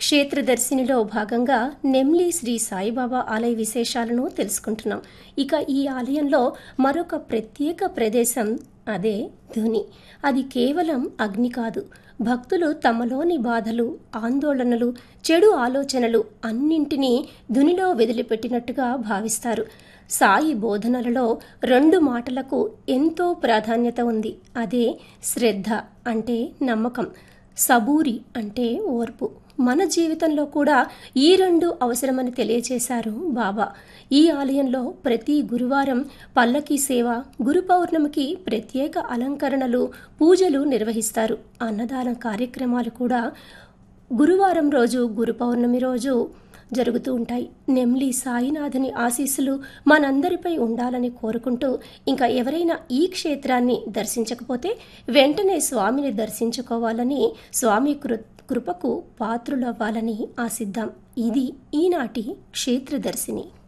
క్షేత్రదర్శినిలో భాగంగా నెమ్లి శ్రీ సాయిబాబా ఆలయ విశేషాలను తెలుసుకుంటున్నాం ఇక ఈ ఆలయంలో మరొక ప్రత్యేక ప్రదేశం అదే ధుని అది కేవలం అగ్ని కాదు భక్తులు తమలోని బాధలు ఆందోళనలు చెడు ఆలోచనలు అన్నింటినీ ధునిలో వదిలిపెట్టినట్టుగా భావిస్తారు సాయి బోధనలలో రెండు మాటలకు ఎంతో ప్రాధాన్యత ఉంది అదే శ్రద్ధ అంటే నమ్మకం సబూరి అంటే ఓర్పు మన జీవితంలో కూడా ఈ రెండు అవసరమని తెలియచేశారు బాబా ఈ ఆలయంలో ప్రతి గురువారం పల్లకీ సేవ గురు పౌర్ణమికి ప్రత్యేక అలంకరణలు పూజలు నిర్వహిస్తారు అన్నదాన కార్యక్రమాలు కూడా గురువారం రోజు గురు పౌర్ణమి రోజు జరుగుతూ ఉంటాయి నెమ్లి సాయినాథుని ఆశీస్సులు మనందరిపై ఉండాలని కోరుకుంటూ ఇంకా ఎవరైనా ఈ క్షేత్రాన్ని దర్శించకపోతే వెంటనే స్వామిని దర్శించుకోవాలని స్వామి కృ కృపకు పాత్రులవ్వాలని ఆశిద్దాం ఇది ఈనాటి క్షేత్రదర్శిని